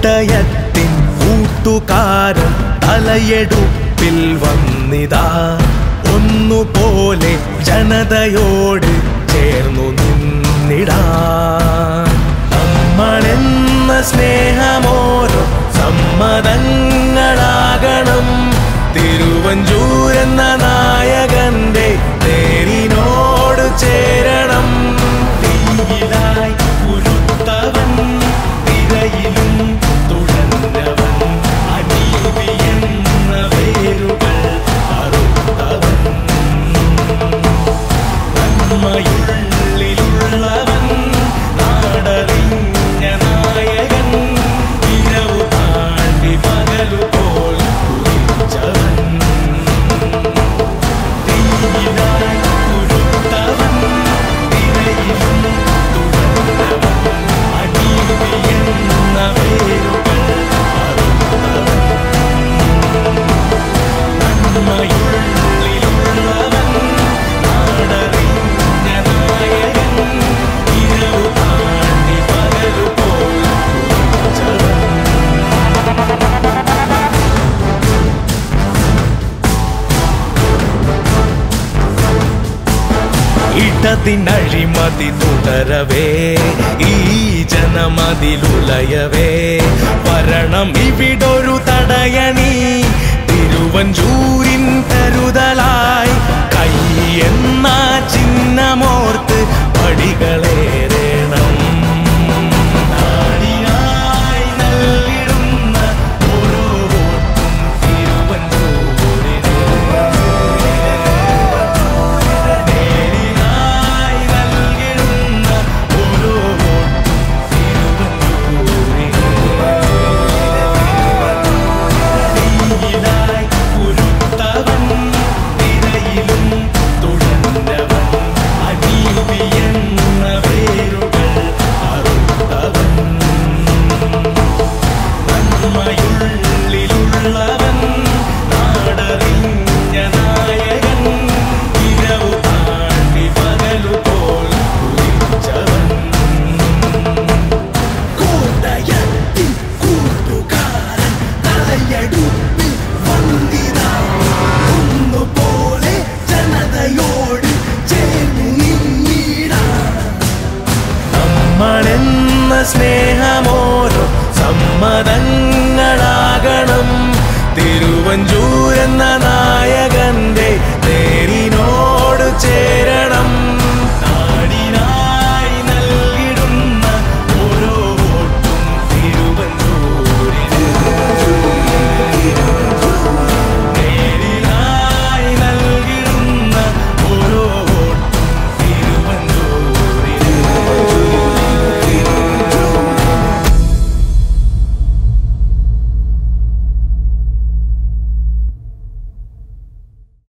കോട്ടയത്തിൻ കൂട്ടുകാരൻ തലയെടുപ്പിൽ വന്നിതാ ഒന്നുപോലെ ജനതയോട് ചേർന്നു നിന്നിടാൻ നമ്മളെന്ന സ്നേഹമോരോ സമ്മതങ്ങളാകണം തിരുവഞ്ചൂരെന്ന നായകന്റെ നേരിനോട് ചേരണം തീയിലായി ഉരുത്തവൻ തിരയിലും തുഴഞ്ഞവൻ അനീതിയെന്ന വേരുകൾ അറുത്തവൻ നന്മയുള്ളിലുള്ളവൻ നാടറിഞ്ഞ നായകൻ ഇരവു താണ്ടി പകലു പോൽ കുറിച്ചവൻ തീയിലായി ഉരുത്തവൻ തിരയിലും തുഴഞ്ഞവൻ അനീതിയെന്ന വേരുകൾ അറുത്തവൻ നന്മയുള്ളിലുള്ളവൻ നാടറിഞ്ഞ നായകൻ ഇരവു താണ്ടി പകലു പോൽ കുറിച്ചവൻ ഇടതിനഴിമതി തുടരവേ ഈ ജനമതിലുലയവേ വരണം ഇവിടൊരു തടയണി തിരുവഞ്ചൂരിൻ കരുതലായി കൈ എന്ന ചിഹ്നമോർത്ത് പടികളേറണം നാടിനായി നൽകിടുന്ന ഓരോ വോട്ടും തിരുവഞ്ചൂരിന് നേരിനായി നൽകിടുന്ന ഓരോ വോട്ടും തിരുവഞ്ചൂരിനായി ഉരുത്തവൻ തിരയിലും തുടർന്നവൻ അനീതിയെന്ന വേരുകൾ അറുത്തവൻ നന്മയുള്ളിലുള്ളവൻ നാടറിഞ്ഞ നായകൻ ഇരവു താണ്ടി പകലു പോൽ കുറിച്ചവൻ കോട്ടയത്തിൻ കൂട്ടുകാരൻ തലയടുപ്പിൽ വന്നിതാ ഒന്നുപോലെ ജനതയോട് ചേർന്നു നിന്നിടാൻ നമ്മളെന്ന സ്നേഹമോരോ സമ്മതങ്ങളാകണം തിരുവഞ്ചൂരെന്ന